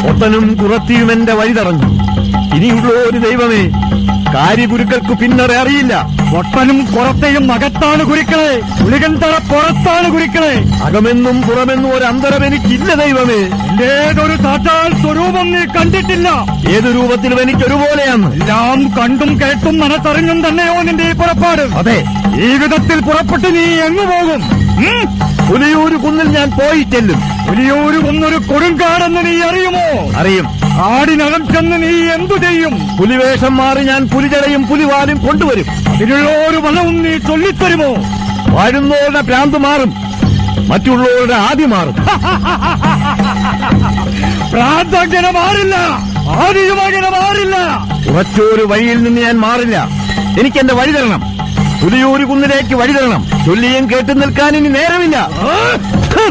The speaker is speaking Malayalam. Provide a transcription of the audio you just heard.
ഒത്തനും കുറത്തിയും എന്റെ വഴി തറഞ്ഞു ഇനിയുള്ള ഒരു ദൈവമേ കാര്യഗുരുക്കൾക്ക് പിന്നറെ അറിയില്ല ഒട്ടനും പുറത്തെയും അകത്താണ് കുരുക്കളെ പുലികന്തറ പുറത്താണ് കുരുക്കളെ അകമെന്നും പുറമെന്നും ഒരു അന്തരം എനിക്കില്ല ദൈവമേ ഏതൊരു സാക്ഷാൽ സ്വരൂപം നീ കണ്ടിട്ടില്ല ഏതു രൂപത്തിലും എനിക്ക് ഒരുപോലെയാണ് എല്ലാം കണ്ടും കേട്ടും മനസ്സറിഞ്ഞും തന്നെയോ നിന്റെ ഈ പുറപ്പാട് അതെ ഈ വിധത്തിൽ പുറപ്പെട്ട് നീ എങ്ങു പോകും ഉം? പുലിയൂര് കുന്നിൽ ഞാൻ പോയി ചെല്ലും പുലിയൂര് ഒന്നൊരു കൊടുങ്കാടെന്ന് നീ അറിയുമോ അറിയും കാടിനകം ചെന്ന് നീ എന്തു ചെയ്യും പുലിവേഷം മാറി ഞാൻ പുലിജടയും പുലിവാലും കൊണ്ടുവരും അതിനുള്ള ഒരു വനവും നീ ചൊല്ലിത്തരുമോ വാഴുന്നവരുടെ ഭ്രാന്ത് മാറും മറ്റുള്ളവരുടെ ആദ്യം മാറും പ്രാന്തങ്ങനെ മാറില്ല ആദ്യം അങ്ങനെ മാറില്ല ഉറച്ചൊരു വഴിയിൽ നിന്ന് ഞാൻ മാറില്ല എനിക്ക് എന്റെ വഴി തരണം പുലിയൂര് കുന്നിലേക്ക് വഴി തരണം ചൊല്ലിയും കേട്ടു നിൽക്കാൻ ഇനി നേരമില്ല ആ?